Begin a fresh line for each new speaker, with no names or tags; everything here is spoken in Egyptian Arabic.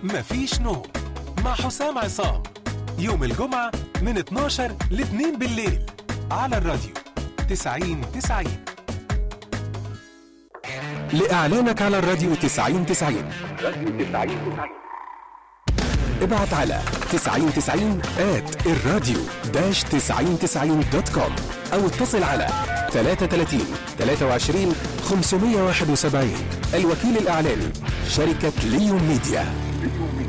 مفيش نوم مع حسام عصام يوم الجمعة من 12 ل 2 بالليل على الراديو 90 90 لإعلانك على الراديو 90 90 ابعت على 9090 at الراديو داش 9090 دوت كوم أو اتصل على 33 23 571 الوكيل الإعلاني شركة ليون ميديا